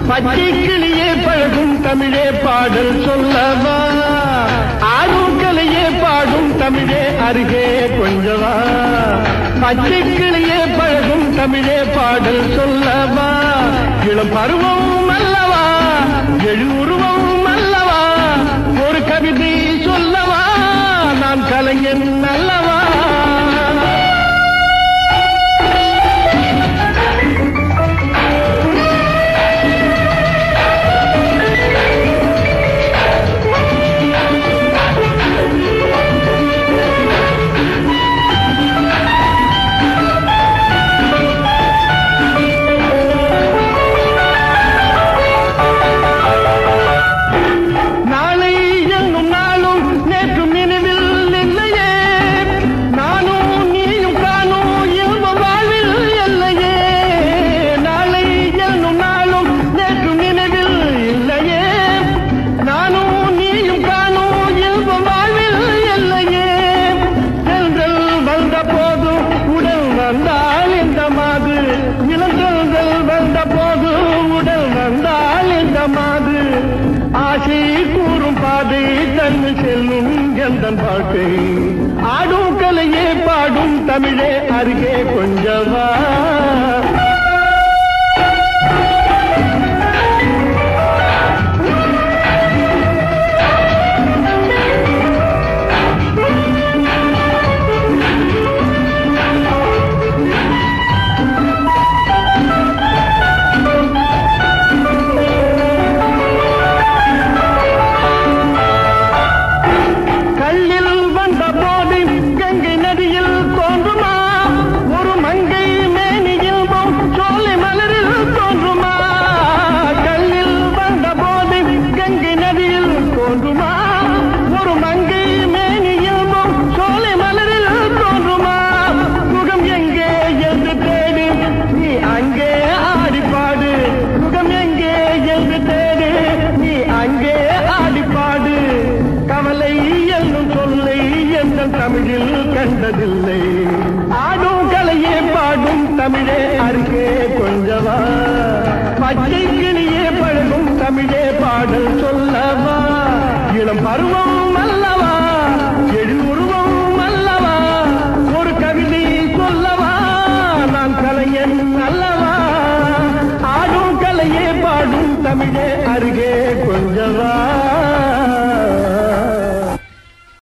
பச்சை கிளியே பழகும் தமிழே பாடல் சொல்லவா ஆடும் கலையே பாடும் தமிழே அருகே கொஞ்சவா பச்சை கிளியே பழகும் தமிழே பாடல் சொல்லவா இளம் பருவம் அல்லவா எழுருவம் அல்லவா ஒரு கவிதை சொல்லவா நான் கலைஞன் அல்லவா நாளை என்னும் நாளும் நேற்று நினைவில் இல்லையே நானும் நீயும் காணும் இன்ப வாழ்வில் இல்லையே நாளை என்னும் நாளும் நேற்று நினைவில் இல்லையே நானும் நீயும் காணும் இன்ப வாழ்வில் இல்லையே சென்றல் வந்த போதும் உடல் வந்தால் இந்த மாது இளங்கல்கள் வந்த போது உடல் வந்தால் இந்த மாது ஆசை கூறும் பாதை தன்னு செல்லும் எந்த வாழ்க்கை ஆடும் கலையே பாடும் தமிழே அருகே கொஞ்சவா கல்லில் வந்த போது கங்கை நதியில் தோன்றுமா ஒரு மங்கை மேனியில் சோலை மலரில் தோன்றுமா கல்லில் வந்த போது கங்கை நதியில் தோன்றுமா ஒரு மங்கை மேனியில் சோலை மலரில் தோன்றுமா சுகம் எங்கே என்று தேடு நீ அங்கே ஆடி பாடு சுகம் எங்கே என்று தேடு நீ அங்கே ஆடி பாடு கவலை என்னும் சொல்லை எந்த தமிழில் கண்டதில்லை ஆடும் கலையே பாடும் தமிழே அருகே கொஞ்சவா பச்சை கிளியே பழகும் தமிழே பாடல் சொல்லவா இளம் பருவம் அல்லவா எழுருவம் அல்லவா ஒரு கவிதை சொல்லவா நான் கலைஞன் அல்லவா ஆடும் கலையே பாடும் தமிழே அருகே